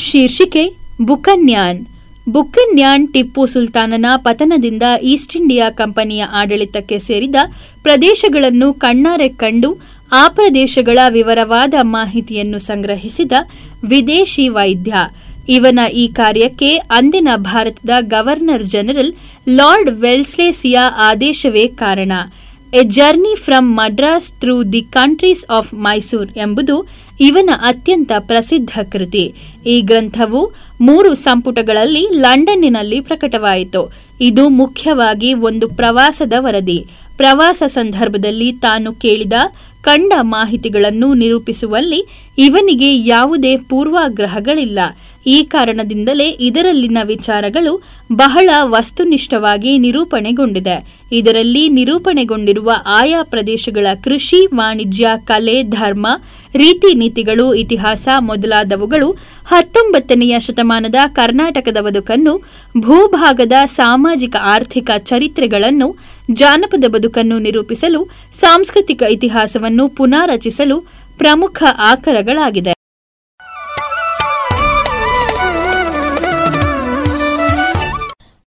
ಶೀರ್ಷಿಕೆ Buchanan Buchanan Tipu ಸುಲ್ತಾನನ ಪತನದಿಂದ ಈಸ್ಟ್ ಇಂಡಿಯಾ ಕಂಪನಿಯ ಆಡಳಿತಕ್ಕೆ ಸೇರಿದ ಪ್ರದೇಶಗಳನ್ನು ಕಣ್ಣಾರೆ ಕಂಡು ಆ ಪ್ರದೇಶಗಳ ವಿವರವಾದ ಮಾಹಿತಿಯನ್ನು ಸಂಗ್ರಹಿಸಿದ ವಿದೇಶಿ ವೈದ್ಯ ಇವನ ಈ ಕಾರ್ಯಕ್ಕೆ ಅಂದಿನ ಭಾರತದ ಗವರ್ನರ್ ಜನರಲ್ ಲಾರ್ಡ್ ವೆಲ್ಸ್ಲೇಸಿಯ ಆದೇಶವೇ ಕಾರಣ a journey from Madras through the countries of Mysore ಎಂಬುದು ಇವನ ಅತ್ಯಂತ ಪ್ರಸಿದ್ಧ ಕೃತಿ ಈ ಗ್ರಂಥವು ಮೂರು ಸಂಪುಟಗಳಲ್ಲಿ ಲಂಡನ್ನಿನಲ್ಲಿ ಪ್ರಕಟವಾಯಿತು ಇದು ಮುಖ್ಯವಾಗಿ ಒಂದು ಪ್ರವಾಸದ ವರದಿ ಪ್ರವಾಸ ಸಂದರ್ಭದಲ್ಲಿ ತಾನು ಕೇಳಿದ ಕಂಡ ಮಾಹಿತಿಗಳನ್ನು ನಿರೂಪಿಸುವಲ್ಲಿ ಇವನಿಗೆ ಯಾವುದೇ ಪೂರ್ವಾಗ್ರಹಗಳಿಲ್ಲ ಈ ಕಾರಣದಿಂದಲೇ ಇದರಲ್ಲಿನ ವಿಚಾರಗಳು ಬಹಳ ವಸ್ತುನಿಷ್ಠವಾಗಿ ನಿರೂಪಣೆಗೊಂಡಿದೆ ಇದರಲ್ಲಿ ನಿರೂಪಣೆಗೊಂಡಿರುವ ಆಯಾ ಪ್ರದೇಶಗಳ ಕೃಷಿ ವಾಣಿಜ್ಯ ಕಲೆ ಧರ್ಮ ರೀತಿ ನೀತಿಗಳು ಇತಿಹಾಸ ಮೊದಲಾದವುಗಳು ಹತ್ತೊಂಬತ್ತನೆಯ ಶತಮಾನದ ಕರ್ನಾಟಕದ ಬದುಕನ್ನು ಭೂಭಾಗದ ಸಾಮಾಜಿಕ ಆರ್ಥಿಕ ಚರಿತ್ರೆಗಳನ್ನು ಜಾನಪದ ಬದುಕನ್ನು ನಿರೂಪಿಸಲು ಸಾಂಸ್ಕೃತಿಕ ಇತಿಹಾಸವನ್ನು ಪುನಾರಚಿಸಲು ಪ್ರಮುಖ ಆಕರಗಳಾಗಿದೆ